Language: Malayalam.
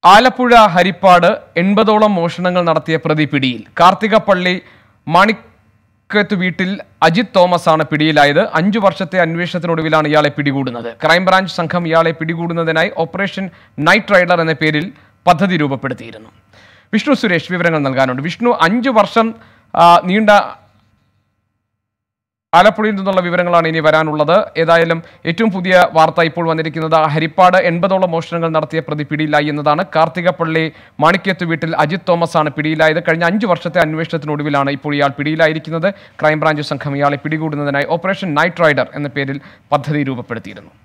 ആലപ്പുഴ ഹരിപ്പാട് എൺപതോളം മോഷണങ്ങൾ നടത്തിയ പ്രതി പിടിയിൽ കാർത്തികപ്പള്ളി മാണിക്കത്ത് വീട്ടിൽ അജിത് തോമസ് ആണ് പിടിയിലായത് അഞ്ചു വർഷത്തെ അന്വേഷണത്തിനൊടുവിലാണ് ഇയാളെ പിടികൂടുന്നത് ക്രൈംബ്രാഞ്ച് സംഘം ഇയാളെ പിടികൂടുന്നതിനായി ഓപ്പറേഷൻ നൈറ്റ് റൈഡർ എന്ന പേരിൽ പദ്ധതി രൂപപ്പെടുത്തിയിരുന്നു വിഷ്ണു സുരേഷ് വിവരങ്ങൾ നൽകാനുണ്ട് വിഷ്ണു അഞ്ചു വർഷം ആ, നീണ്ട ആലപ്പുഴയിൽ നിന്നുള്ള വിവരങ്ങളാണ് ഇനി വരാനുള്ളത് ഏതായാലും ഏറ്റവും പുതിയ വാർത്ത ഇപ്പോൾ വന്നിരിക്കുന്നത് ഹരിപ്പാട് എൺപതോളം മോഷണങ്ങൾ നടത്തിയ പ്രതി പിടിയിലായി എന്നതാണ് കാർത്തികപ്പള്ളി മാണിക്യത്ത് വീട്ടിൽ അജിത് തോമസ് ആണ് പിടിയിലായത് കഴിഞ്ഞ അഞ്ചു വർഷത്തെ അന്വേഷണത്തിനൊടുവിലാണ് ഇപ്പോൾ ഇയാൾ പിടിയിലായിരിക്കുന്നത് ക്രൈംബ്രാഞ്ച് സംഘം ഇയാളെ പിടികൂടുന്നതിനായി ഓപ്പറേഷൻ നൈറ്റ് റൈഡർ എന്ന പേരിൽ പദ്ധതി രൂപപ്പെടുത്തിയിരുന്നു